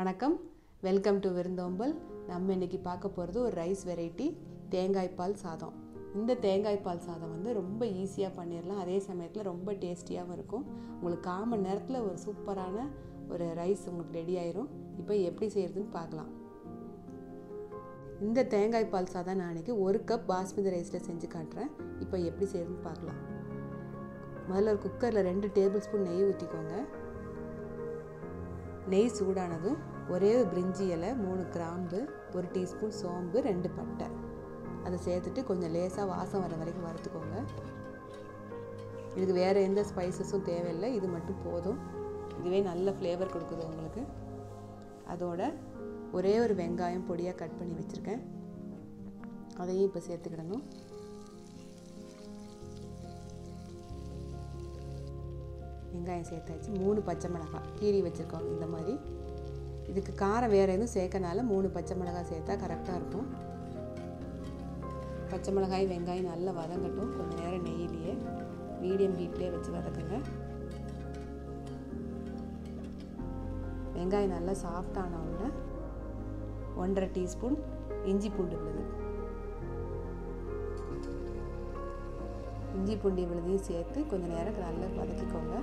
வணக்கம் welcome to விருந்தோம்பல் நம்ம இன்னைக்கு பார்க்க போகிறது ஒரு ரைஸ் வெரைட்டி தேங்காய் பால் சாதம் இந்த தேங்காய் பால் சாதம் வந்து ரொம்ப ஈஸியாக பண்ணிடலாம் அதே சமயத்தில் ரொம்ப டேஸ்டியாகவும் இருக்கும் உங்களுக்கு கால் மணி நேரத்தில் ஒரு சூப்பரான ஒரு ரைஸ் உங்களுக்கு ரெடி ஆயிரும் இப்போ எப்படி செய்கிறதுன்னு பார்க்கலாம் இந்த தேங்காய் பால் சாதம் நான் அன்றைக்கி ஒரு கப் பாஸ்மதி ரைஸில் செஞ்சு காட்டுறேன் இப்போ எப்படி செய்கிறதுன்னு பார்க்கலாம் முதல்ல ஒரு குக்கரில் ரெண்டு டேபிள் ஸ்பூன் நெய் ஊற்றிக்கோங்க நெய் சூடானதும் ஒரே ஒரு பிரிஞ்சி இலை மூணு கிராம்பு ஒரு டீஸ்பூன் சோம்பு ரெண்டு பட்டை அதை சேர்த்துட்டு கொஞ்சம் லேசாக வாசம் வர வரைக்கும் வறுத்துக்கோங்க இதுக்கு வேறு எந்த ஸ்பைசஸும் தேவையில்லை இது மட்டும் போதும் இதுவே நல்ல ஃப்ளேவர் கொடுக்குது உங்களுக்கு அதோட ஒரே ஒரு வெங்காயம் பொடியாக கட் பண்ணி வச்சுருக்கேன் அதையும் இப்போ சேர்த்துக்கிடணும் வெங்காயம் சேர்த்தாச்சு மூணு பச்சை மிளகாய் கீரி வச்சுருக்கோம் இந்த மாதிரி இதுக்கு காரம் வேறு எதுவும் சேர்க்கனால மூணு பச்சை மிளகாய் சேர்த்தா கரெக்டாக இருக்கும் பச்சை மிளகாய் வெங்காயம் நல்லா வதங்கட்டும் கொஞ்சம் நேரம் நெய்யிலேயே மீடியம் ஹீட்லேயே வச்சு வதக்குங்க வெங்காயம் நல்லா சாஃப்டான உடனே ஒன்றரை டீஸ்பூன் இஞ்சி பூண்டு விழுது இஞ்சி பூண்டி விழுதையும் சேர்த்து கொஞ்சம் நேரம் நல்லா வதக்கிக்கோங்க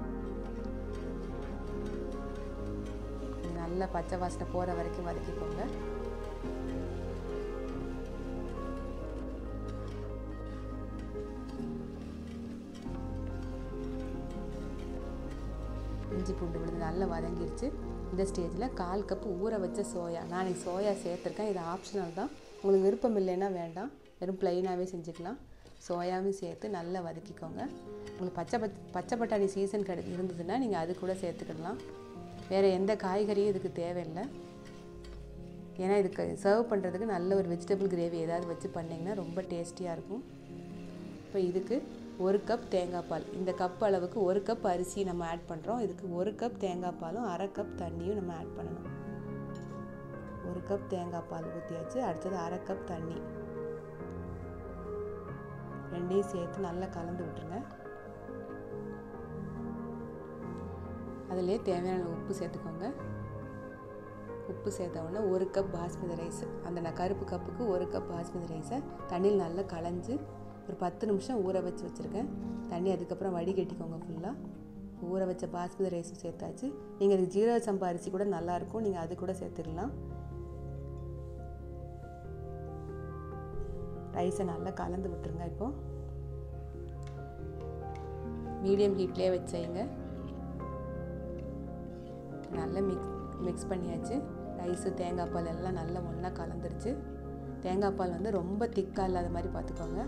நல்லா பச்சை வாசனை போகிற வரைக்கும் வதக்கிக்கோங்க இஞ்சி பூண்டு விழுது நல்லா வதங்கிருச்சு இந்த ஸ்டேஜில் கால் கப்பு ஊற வச்ச சோயா நான் இன்னைக்கு சோயா சேர்த்துருக்கேன் இது ஆப்ஷனல் தான் உங்களுக்கு விருப்பம் இல்லைன்னா வேண்டாம் வெறும் ப்ளைனாகவே செஞ்சுக்கலாம் சோயாவும் சேர்த்து நல்லா வதக்கிக்கோங்க உங்களுக்கு பச்சை பச் பச்சை பட்டாணி சீசன் கிடை இருந்ததுன்னா நீங்கள் அது கூட சேர்த்துக்கிடலாம் வேறு எந்த காய்கறியும் இதுக்கு தேவையில்லை ஏன்னா இதுக்கு சர்வ் பண்ணுறதுக்கு நல்ல ஒரு வெஜிடபிள் கிரேவி ஏதாவது வச்சு பண்ணிங்கன்னா ரொம்ப டேஸ்டியாக இருக்கும் இப்போ இதுக்கு ஒரு கப் தேங்காய் பால் இந்த கப் அளவுக்கு ஒரு கப் அரிசி நம்ம ஆட் பண்ணுறோம் இதுக்கு ஒரு கப் தேங்காய் பாலும் அரை கப் தண்ணியும் நம்ம ஆட் பண்ணணும் ஒரு கப் தேங்காய் பால் ஊற்றியாச்சு அடுத்தது அரை கப் தண்ணி ரெண்டையும் சேர்த்து நல்லா கலந்து விட்டுருங்க அதிலே தேவையான உப்பு சேர்த்துக்கோங்க உப்பு சேர்த்த உடனே ஒரு கப் பாஸ்மதி ரைஸ் அந்த நான் கருப்பு கப்புக்கு ஒரு கப் பாஸ்மதி ரைஸை தண்ணியில் நல்லா களைஞ்சு ஒரு பத்து நிமிஷம் ஊற வச்சு வச்சுருக்கேன் தண்ணி அதுக்கப்புறம் வடிகட்டிக்கோங்க ஃபுல்லாக ஊற வச்ச பாஸ்மதி ரைஸ் சேர்த்தாச்சு நீங்கள் அதுக்கு ஜீரக சம்பா அரிசி கூட நல்லாயிருக்கும் நீங்கள் அது கூட சேர்த்துக்கலாம் ரைஸை நல்லா கலந்து விட்டுருங்க இப்போது மீடியம் ஹீட்லேயே வச்சைங்க நல்லா மிக்ஸ் மிக்ஸ் பண்ணியாச்சு ரைஸு தேங்காய் பால் எல்லாம் நல்லா ஒன்றா கலந்துருச்சு தேங்காய் பால் வந்து ரொம்ப திக்காக இல்லாத மாதிரி பார்த்துக்கோங்க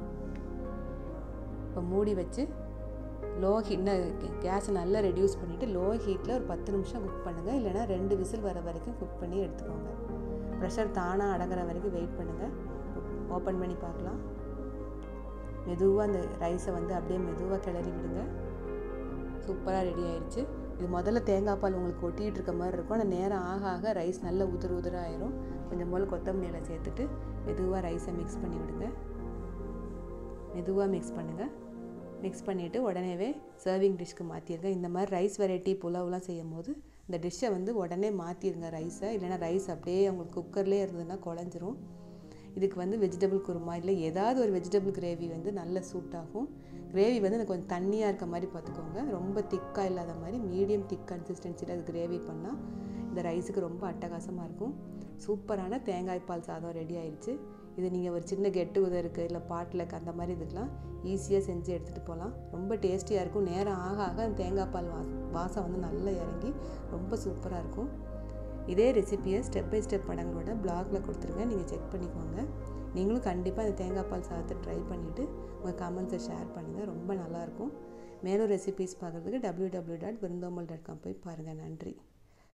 இப்போ மூடி வச்சு லோ ஹீட் கேஸை நல்லா ரெடியூஸ் பண்ணிவிட்டு லோ ஹீட்டில் ஒரு பத்து நிமிஷம் குக் பண்ணுங்கள் இல்லைனா ரெண்டு விசில் வர வரைக்கும் குக் பண்ணி எடுத்துக்கோங்க ப்ரெஷர் தானாக அடங்குற வரைக்கும் வெயிட் பண்ணுங்கள் ஓப்பன் பண்ணி பார்க்கலாம் மெதுவாக அந்த ரைஸை வந்து அப்படியே மெதுவாக கிளறி விடுங்க சூப்பராக ரெடி ஆயிடுச்சு இது முதல்ல தேங்காய் பால் உங்களுக்கு கொட்டிகிட்டு இருக்க மாதிரி இருக்கும் ஆனால் நேரம் ஆக ஆக ரைஸ் நல்ல உதிர உதிர ஆயிரும் கொஞ்சம் போல் கொத்தமல்லியில் சேர்த்துட்டு மெதுவாக ரைஸை மிக்ஸ் பண்ணி விடுங்க மெதுவாக மிக்ஸ் பண்ணுங்கள் மிக்ஸ் பண்ணிவிட்டு உடனேவே சர்விங் டிஷ்க்கு மாற்றிடுங்க இந்த மாதிரி ரைஸ் வெரைட்டி புலாவ்லாம் செய்யும் போது இந்த டிஷ்ஷை வந்து உடனே மாற்றிடுங்க ரைஸை இல்லைனா ரைஸ் அப்படியே உங்களுக்கு குக்கர்லேயே இருந்ததுன்னா குழஞ்சிரும் இதுக்கு வந்து வெஜிடபிள் குருமா இல்லை ஏதாவது ஒரு வெஜிடபிள் கிரேவி வந்து நல்ல சூட் ஆகும் கிரேவி வந்து கொஞ்சம் தண்ணியாக இருக்க மாதிரி பார்த்துக்கோங்க ரொம்ப திக்காக இல்லாத மாதிரி மீடியம் திக் கன்சிஸ்டன்சியில் அது கிரேவி பண்ணால் இந்த ரைஸுக்கு ரொம்ப அட்டகாசமாக இருக்கும் சூப்பரான தேங்காய் பால் சாதம் ரெடி ஆயிடுச்சு இது நீங்கள் ஒரு சின்ன கெட்டு உதருக்கு இல்லை பாட்டிலுக்கு அந்த மாதிரி இதுக்கெலாம் ஈஸியாக செஞ்சு எடுத்துகிட்டு போகலாம் ரொம்ப டேஸ்டியாக இருக்கும் நேரம் ஆக ஆக அந்த தேங்காய் பால் வாசம் வாசம் வந்து நல்லா இறங்கி ரொம்ப சூப்பராக இருக்கும் இதே ரெசிப்பியை ஸ்டெப் பை ஸ்டெப் படங்களோட பிளாகில் கொடுத்துருங்க நீங்கள் செக் பண்ணிக்கோங்க நீங்களும் கண்டிப்பாக இந்த தேங்காய் பால் சாதத்தை ட்ரை பண்ணிவிட்டு உங்கள் கமெண்ட்ஸை ஷேர் பண்ணுங்கள் ரொம்ப நல்லாயிருக்கும் மேலும் ரெசிபிஸ் பார்க்குறதுக்கு W W dot Virundhombal dot com போய் பாருங்கள் நன்றி